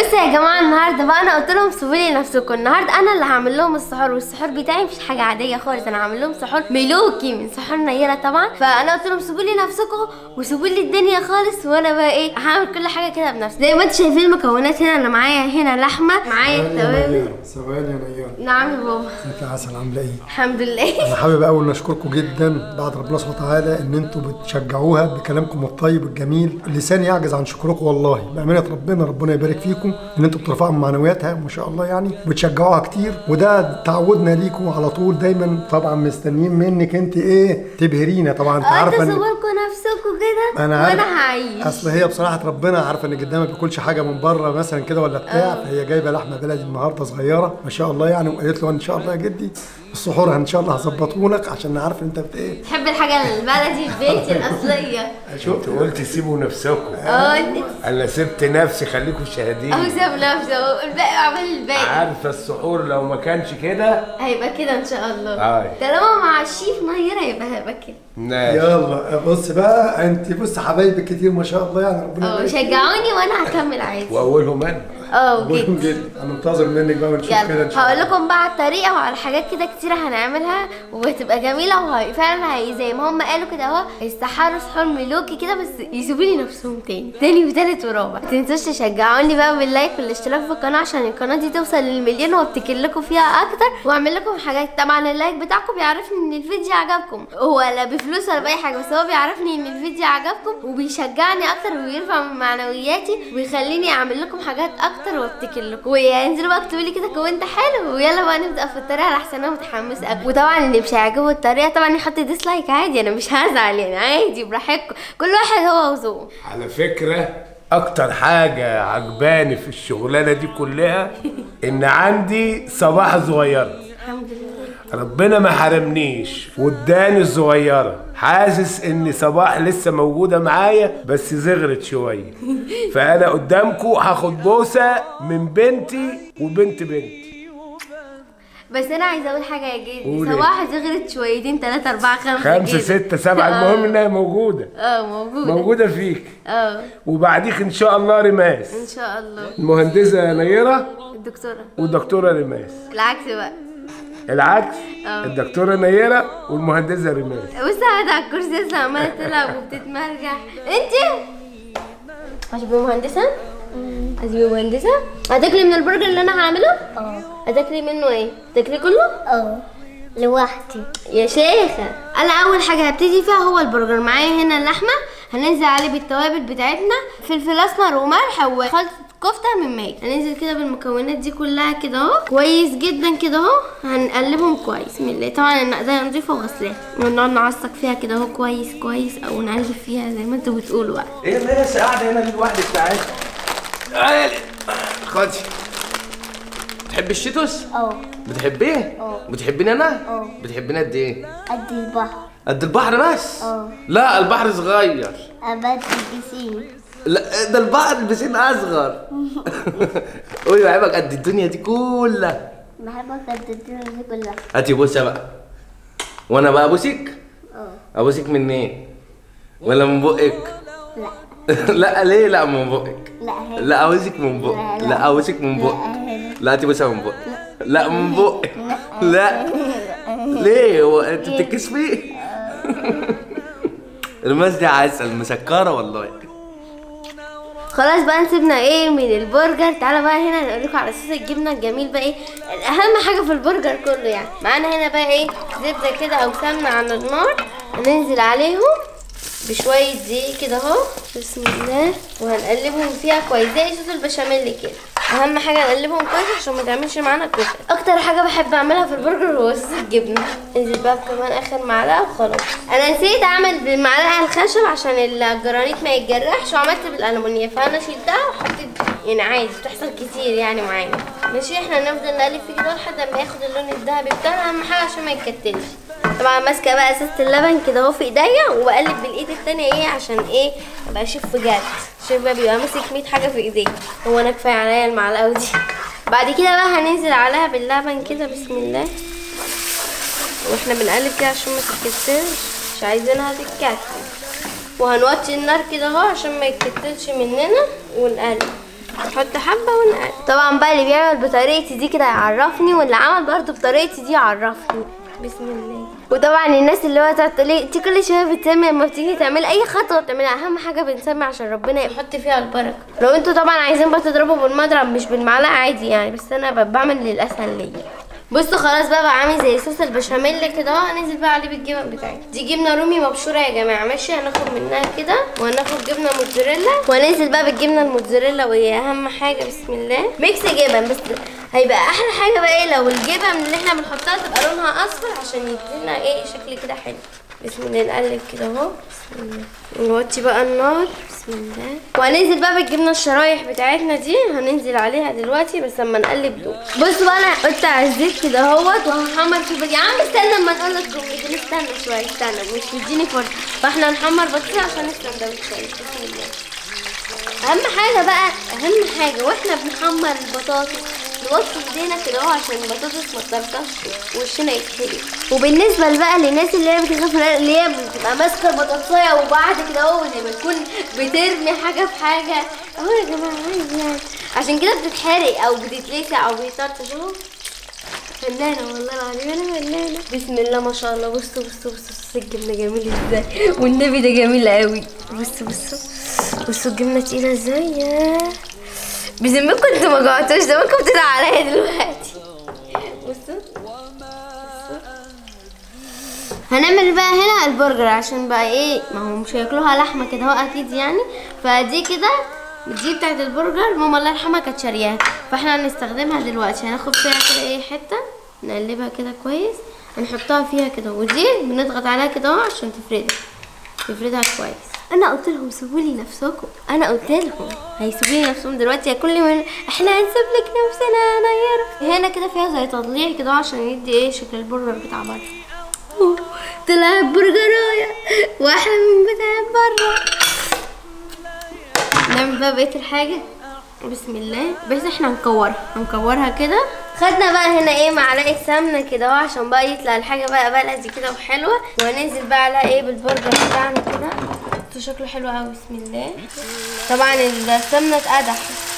بصوا يا جماعه النهارده بقى انا قلت لهم سيبوا لي نفسكم النهارده انا اللي هعمل لهم السحور والسحور بتاعي مش حاجه عاديه خالص انا هعمل لهم سحور ملوكي من سحور نيره طبعا فانا قلت لهم سيبوا لي نفسكم وسيبوا لي الدنيا خالص وانا بقى ايه هعمل كل حاجه كده بنفسي زي ما انتم شايفين المكونات هنا انا معايا هنا لحمه معايا التوابل ثواني يا نيار نعم يا بابا ازيك يا عسل عامله ايه؟ الحمد لله انا حابب اول نشكركم جدا بعد ربنا سبحانه وتعالى ان انتم بتشجعوها بكلامكم الطيب الجميل لساني يعجز عن شكركم والله بامانه ربنا ربنا يبارك فيكم ان انتم بترفعوا من معنوياتها ما شاء الله يعني وبتشجعوها كتير وده تعودنا ليكم على طول دايما طبعا مستنيين منك انت ايه تبهرينا طبعا انت اه عارفه انتوا ان صوركم نفسكم كده انا عارف وانا هعيش اصل هي بصراحه ربنا عارفه ان جدها ما بياكلش حاجه من بره مثلا كده ولا بتاع فهي جايبه لحمه بلدي النهارده صغيره ما شاء الله يعني وقالت له ان شاء الله يا جدي السحور ان شاء الله هظبطه لك عشان عارف انت بت ايه تحب الحاجه البلدي البيتي الاصليه شوف انت قلت سيبوا نفسكم اه انت انا سبت نفسي خليكم شاهدين اهو ساب نفسه اهو الباقي عمل الباقي عارفه السحور لو ما كانش كده هيبقى كده ان شاء الله آه. طالما مع الشيف نيرة يبقى هيبقى كده ماشي يلا بص بقى انت بص حبايبك كتير ما شاء الله يعني ربنا اه يبارك فيك. شجعوني وانا هكمل عادي واولهم انا اه بقولهم جدا جدا انا منتظر منك بقى ونشوف كده يلا ان شاء هقول الله لكم بقى على الطريقه وعلى حاجات كده كتيره هنعملها وهتبقى جميله وفعلا هي زي ما هم قالوا كده اهو هيستحروا سحور ملوكي كده بس يسيبوا لي نفسهم تاني تاني وتالت ورابع ما تنسوش تشجعوني بقى باللايك والاشتراك في القناه عشان القناه دي توصل للمليون وابتكر لكم فيها اكتر واعمل لكم حاجات طبعا اللايك بتاعكم بيعرفني ان الفيديو عجبكم هو لا بفلوس ولا باي حاجه بس هو بيعرفني ان الفيديو عجبكم وبيشجعني اكتر وبيرفع من معنوياتي ويخليني اعمل لكم حاجات اكتر وابتكر لكم وينزلوا بقى اكتبوا لي كده كومنت حلو ويلا بقى نبدا في الطريقه لحسن انا متحمسه أوي. وطبعا اللي مش هيعجبه الطريقه طبعا يحط ديسلايك عادي انا مش هزعل يعني عادي براحتكم كل واحد هو وذوقه على فكره اكتر حاجه عجباني في الشغلانه دي كلها ان عندي صباح صغيره الحمد لله ربنا ما حرمنيش واداني الصغيره حاسس ان صباح لسه موجوده معايا بس زغرت شويه فانا قدامكم هاخد بوسه من بنتي وبنت بنتي بس انا عايزه اقول حاجه يا جدي قولي. صباح زغرت شويتين ثلاثة أربعة خمسة خمسة كده. ستة سبعة المهم انها موجودة اه موجودة موجودة فيك اه وبعديك ان شاء الله رماس ان شاء الله المهندسة نيرة الدكتورة والدكتورة رماس العكس بقى العكس اه. الدكتورة نيرة والمهندسة رماس بص قاعد على الكرسي لسه عمالة تلعب وبتتمرجح انت هتبقي مهندسة؟ هتبقي مهندسة؟ هتاكلي من البرجر اللي انا هعمله؟ اه هتاكلي منه ايه؟ تاكلي كله؟ اه لوحدي يا شيخة انا اول حاجة هبتدي فيها هو البرجر معايا هنا اللحمة هننزل عليه بالتوابل بتاعتنا فلفل اسمر وملح وخلطة كفتة من ماجي هننزل كده بالمكونات دي كلها كده اهو كويس جدا كده اهو هنقلبهم كويس بسم الله طبعا النقدية نضيفة وغسلاها ونقعد نعصق فيها كده اهو كويس كويس او نقلب فيها زي ما انتوا بتقولوا بقى ايه الناس قاعدة هنا دي لوحدك تعالي تعالي خدي بتحبي الشيتوس؟ اه بتحبيه؟ اه. بتحبيني انا؟ اه. بتحبيني قد ايه؟ قد البحر قد البحر بس؟ اه. لا البحر صغير أبد البسين لا ده البحر البسين اصغر قولي بحبك قد الدنيا دي كلها بحبك قد الدنيا دي كلها هاتي بوسه بقى وانا بقى ابوسك اه ابوسك من ايه ولا من بقك لا لا ليه لا من بقك لا هي لا ابوسك من بقك لا، لا. لا ابوسك من لا، بقك هنا. لا هاتي بوسه من بقك لا من بقك لا ليه هو انت بتتكسفي الماس دي عسل مسكره والله خلاص بقى نسيبنا ايه من البرجر تعالى بقى هنا نقول لكم على اساس الجبنه الجميل بقى ايه اهم حاجه في البرجر كله يعني معانا هنا بقى ايه زبده كده او سمنه على النار هننزل عليهم بشويه زيت كده اهو بسم الله وهنقلبهم فيها كويس زي صوص البشاميل كده اهم حاجه نقلبهم كويس عشان ما تعملش معانا كشري اكتر حاجه بحب اعملها في البرجر هو صوص الجبنه انزل بقى كمان اخر معلقه وخلاص انا نسيت اعمل بالمعلقه الخشب عشان الجرانيت ما يتجرحش وعملت بالالومنيا فانا شلتها وحطيت يعني عادي بتحصل كتير يعني معانا ماشي احنا نفضل نقلب فيه كده لحد ما ياخد اللون الذهبي بتاعنا اهم حاجه عشان ما يتكتلش طبعا ماسكه بقى ازازه اللبن كده اهو في ايديا وبقلب بالايد التانية ايه عشان ايه ابقى اشوف بجد شوف بقى بيبقى ماسك 100 حاجه في ايديه هو انا كفايه عليا المعلقه دي بعد كده بقى هننزل عليها باللبن كده بسم الله واحنا بنقلب كده عشان ما تتكتلش مش عايزينها تتكتل وهنوطي النار كده اهو عشان ما يتكتلش مننا ونقلب نحط حبه ونقلب طبعا بقى اللي بيعمل بطريقتي دي كده يعرفني واللي عمل برضو بطريقتي دي يعرفني بسم الله وطبعا الناس اللي هو تقعد تقولي انت كل شويه بتسمي لما بتيجي تعملي اي خطوه بتعملها اهم حاجه بنسمي عشان ربنا يحط فيها البركه لو انتوا طبعا عايزين بقى تضربوا بالمضرب مش بالمعلقه عادي يعني بس انا ب- بعمل للاسهل ليا بصوا خلاص بقى بقى عامل زي صوص البشاميل كده اهو هننزل بقى عليه بالجبن بتاعتي دي جبنه رومي مبشوره يا جماعه ماشي هناخد منها كده وهناخد جبنه موتزاريلا وهننزل بقى بالجبنه الموتزاريلا وهي اهم حاجه بسم الله ميكس جبن بس هيبقى احلى حاجه بقى ايه لو الجبن اللي احنا بنحطها تبقى لونها اصفر عشان يدينا ايه شكل كده حلو بسم الله نقلب كده اهو بسم الله ونوطي بقى النار بسم الله وهننزل بقى بالجبنه الشرايح بتاعتنا دي هننزل عليها دلوقتي بس لما نقلب دول بصوا بقى انا قلت على الزيت كده اهوت وهحمر في البطاطس يا عم استنى اما نقول لك جملتين استنى شويه استنى مش مديني فرصه فاحنا هنحمر بطاطس عشان السندوتشات بسم الله اهم حاجه بقى اهم حاجه واحنا بنحمر البطاطس نوطي ايدينا كده اهو عشان البطاطس ما تطرطش وشنا يتحرق وبالنسبه بقى للناس اللي هي بتخاف من- اللي هي بتبقى ماسكه البطاطسايه وبعد كده اهو زي ما تكون بترمي حاجه في حاجه اهو يا جماعه عادي يعني عشان كده بتتحرق او بتتلسع او بيطرطش اهو فنانة والله العظيم انا فنانة بسم الله ما شاء الله بصوا بصوا بصوا بصوا الجبنة جميلة ازاي والنبي ده جميل قوي بصوا بصوا بصوا الجبنة تقيلة ازاي ياه بذمكم انتوا ما جوعتوش ده ممكن بتدعوا عليا دلوقتي بصوا هنعمل بقى هنا البرجر عشان بقى ايه ما هو مش هياكلوها لحمه كده هو اكيد يعني فدي كده دي بتاعت البرجر ماما الله يرحمها كانت شارياها فاحنا هنستخدمها دلوقتي هناخد فيها كده ايه حته نقلبها كده كويس هنحطها فيها كده ودي بنضغط عليها كده اهو عشان تفردها تفردها كويس انا قلت لهم سيبوا لي نفسكم انا قلت لهم هيسيبوا لي نفسهم دلوقتي يا كل من احنا هنسيب لك نفسنا نير هنا كده فيها زي تضليع كده عشان يدي ايه شكل البرجر بتاع بره أوه، طلع برجرايه واحلى من بتاع بره نعمل بقى بقيه الحاجه بسم الله بس احنا هنكورها هنكورها كده خدنا بقى هنا ايه معلقه سمنه كده اهو عشان بقى يطلع الحاجه بقى بلدي كده وحلوه وهننزل بقى على ايه بالبرجر بتاعنا كده بصوا شكله حلو قوي بسم الله طبعا السمنه اتقدح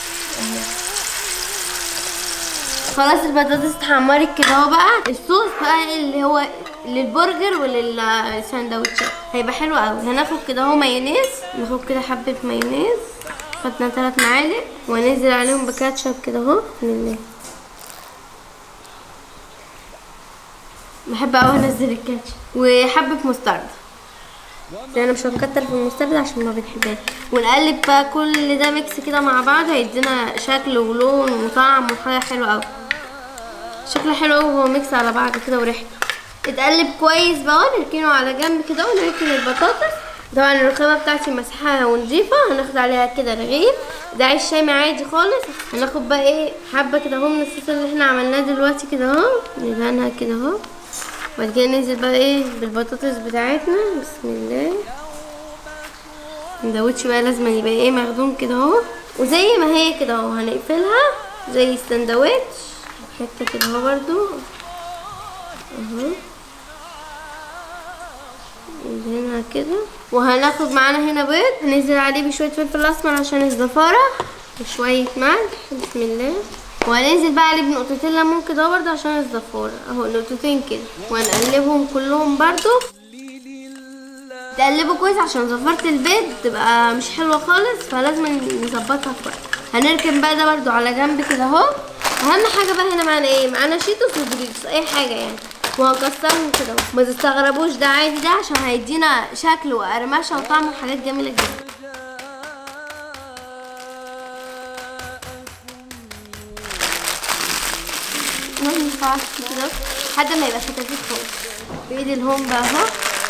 خلاص البطاطس اتحمرت كده اهو بقى الصوص بقى اللي هو للبرجر وللساندوتشات هيبقى حلو قوي هناخد كده اهو مايونيز ناخد كده حبه مايونيز خدنا ثلاث معالق وننزل عليهم بكاتشب كده اهو بسم الله بحب قوي انزل الكاتشب وحبه مستردة بس انا مش هنكتر في المستردة عشان ما بنحبهاش ونقلب بقى كل ده ميكس كده مع بعض هيدينا شكل ولون وطعم وحاجه حلوه قوي شكله حلو قوي وهو ميكس على بعض كده وريحته اتقلب كويس بقى نركنه على جنب كده ونركن البطاطس طبعا الرخامه بتاعتي مسحاها ونضيفه هناخد عليها كده رغيف ده عيش شامي عادي خالص هناخد بقى ايه حبه كده اهو من الصوص اللي احنا عملناه دلوقتي كده اهو ندهنها كده اهو بعد كده ننزل بقى ايه بالبطاطس بتاعتنا بسم الله السندوتش بقى لازم يبقى ايه مخدوم كده اهو وزي ما هي كده اهو هنقفلها زي السندوتش حته كده اهو برضو اهو هنا كده وهناخد معانا هنا بيض هننزل عليه بشويه فلفل اسمر عشان الزفاره وشويه ملح بسم الله وهننزل بقى عليه بنقطتين ليمون كده برضه عشان الزفاره اهو نقطتين كده وهنقلبهم كلهم برضه تقلبه كويس عشان زفرة البيض تبقى مش حلوة خالص فلازم نظبطها كويس هنركن بقى ده برضو على جنب كده اهو اهم حاجة بقى هنا معانا ايه معانا شيتوس ودوريتوس اي حاجة يعني وهكسرهم كده اهو ما تستغربوش ده عادي ده عشان هيدينا شكل وقرمشة وطعم وحاجات جميلة جدا ما ينفعش كده لحد ما يبقى فتافيت خالص بايد الهوم بقى اهو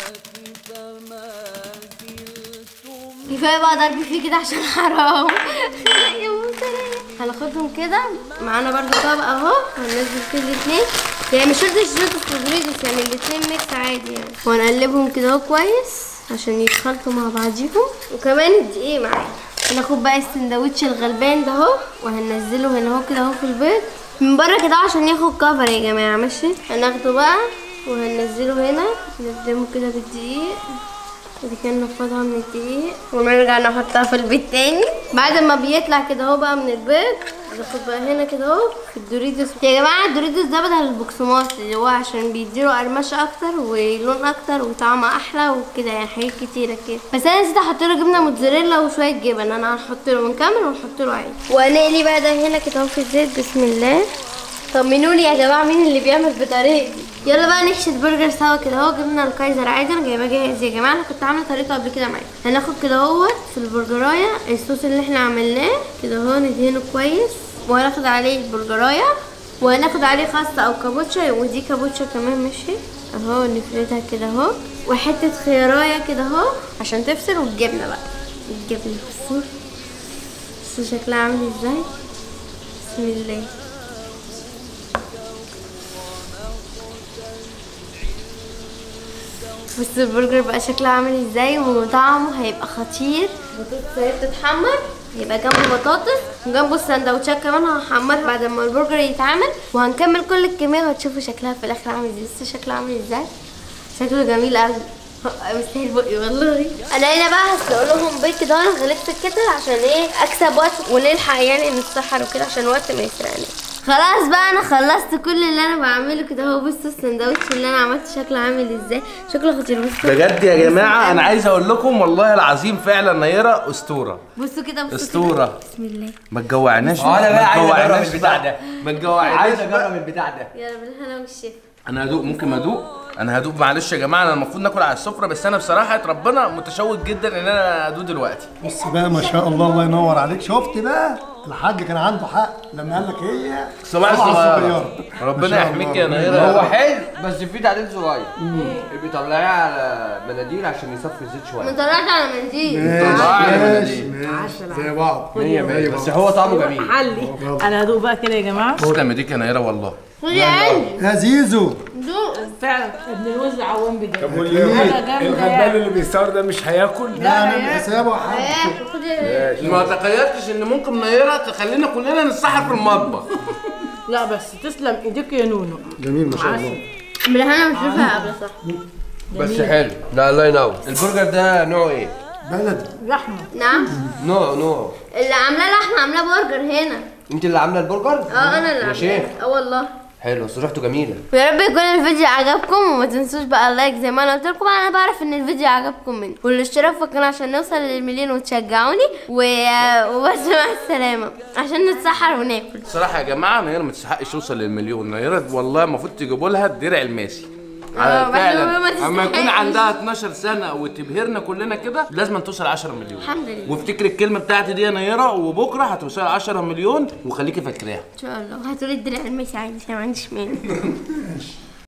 كفايه بقى ضرب فيه كده عشان حرام يا مسلمة. هناخدهم كده معانا برضو طبق اهو هننزل فيه الاتنين يعني مش شرط الجوز والفريدوس يعني الاتنين ميكس عادي يعني وهنقلبهم كده اهو كويس عشان يتخلطوا مع بعضيهم وكمان الدقيق معانا هناخد بقى السندوتش الغلبان ده اهو وهننزله هنا اهو كده اهو في البيض من بره كده عشان ياخد كفر يا جماعه ماشي هناخده بقى وهننزله هنا نقدمه كده بالدقيق ودي كده نفضها من الدقيق ونرجع نحطها في البيت تاني بعد ما بيطلع كده اهو بقى من البيض ناخد بقى هنا كده اهو في الدوريتوس يا جماعه الدوريتوس ده بدل البقسماط اللي هو عشان بيديله قرمشه اكتر ولون اكتر وطعم احلى وكده يعني حاجات كتيره كده بس انا نسيت احط له جبنه موتزاريلا وشويه جبن انا هنحط له ونكمل ونحط له عادي وهنقلي بقى ده هنا كده اهو في الزيت بسم الله طمنوا لي يا جماعه مين اللي بيعمل بطريقتي دي يلا بقى نحشي البرجر سوا كده اهو جبنا الكايزر عادي انا جايباه جاهز يا جماعه انا كنت عامله طريقته قبل كده معاكم هناخد كده اهوت في البرجرايه الصوص اللي احنا عملناه كده اهو ندهنه كويس وهناخد عليه البرجرايه وهناخد عليه خس او كابوتشا ودي كابوتشا كمان ماشي اهو نفردها كده اهو وحته خيارايه كده اهو عشان تفصل والجبنه بقى الجبنه بصوا بصوا شكلها عامل ازاي بسم الله بص البرجر بقى شكله عامل ازاي وطعمه هيبقى خطير البطاطس وهي بتتحمر هيبقى جنبه بطاطس وجنبه السندوتشات كمان هحمرها بعد ما البرجر يتعمل وهنكمل كل الكميه وهتشوفوا شكلها في الاخر عامل ازاي بصوا شكله عامل ازاي شكله جميل قوي مستاهل بقي والله انا هنا بقى هسلق لهم بيض كده وانا غلفت الكتل عشان ايه اكسب وقت ونلحق يعني نتسحر وكده عشان الوقت ما يسرقناش خلاص بقى انا خلصت كل اللي انا بعمله كده اهو بصوا السندوتش اللي انا عملته شكله عامل ازاي شكله خطير بصوا بجد يا جماعه انا عايز اقول لكم والله العظيم فعلا نيره اسطوره بصوا كده بصوا اسطوره كده. بسم الله ما تجوعناش اه انا ما بقى عايز اجرب تجوعناش البتاع بقى. ده ما تجوعناش عايز بقى. اجرب البتاع ده يلا بالهنا والشفا انا هدوق ممكن ما ادوق انا هدوق معلش يا جماعه انا المفروض ناكل على السفره بس انا بصراحه ربنا متشوق جدا ان انا ادوق دلوقتي بص بقى ما شاء الله الله ينور عليك شفت بقى الحاج كان عنده حق لما قال لك هي صباح صباح الصغيرة. الصغيرة. ما ربنا شاء يحميك الله. يا نيره هو حلو بس في تعديل صغير بيطلعيه على مناديل عشان يصفي الزيت شويه طلعت على منديل ماشي ماشي زي بعض مية مية بس هو طعمه جميل محلي انا هدوق بقى كده يا جماعه تسلم ايديك يا نيره والله خدي عندي يا زيزو دوق فعلا ابن الوز عوام بجد طب واللي حاجة جامدة الغلبان يعني. اللي بيصور ده مش هياكل لا انا حسابه حق ايه خدي ما تخيلتش ان ممكن نيره تخلينا كلنا نتسحر في المطبخ لا بس تسلم ايديك يا نونو جميل ما شاء الله بالهنا والشفا قبل صح بس حلو لا الله ينور البرجر ده نوعه ايه؟ بلدي لحمه نعم نوع نوع اللي عاملاه لحمه عاملاه برجر هنا انت اللي عامله البرجر؟ اه انا اللي يا شيخ عاملاه اه والله حلو بس ريحته جميله ويا رب يكون الفيديو عجبكم وما تنسوش بقى اللايك زي ما انا قلت لكم انا بعرف ان الفيديو عجبكم مني والاشتراك في القناه عشان نوصل للمليون وتشجعوني و... وبس مع السلامه عشان نتسحر وناكل صراحه يا جماعه نيره ما تستحقش توصل للمليون نيره والله المفروض تجيبوا لها الدرع الماسي اه، على بس هو ما فعلا اما يكون تستحقش. عندها 12 سنه وتبهرنا كلنا كده لازم توصل 10 مليون الحمد لله. وافتكر الكلمه بتاعتي دي يا نيره وبكره هتوصل 10 مليون وخليكي فاكراها ان شاء الله وهاتولي الدرع المسي عادي أنا ما عنديش مانع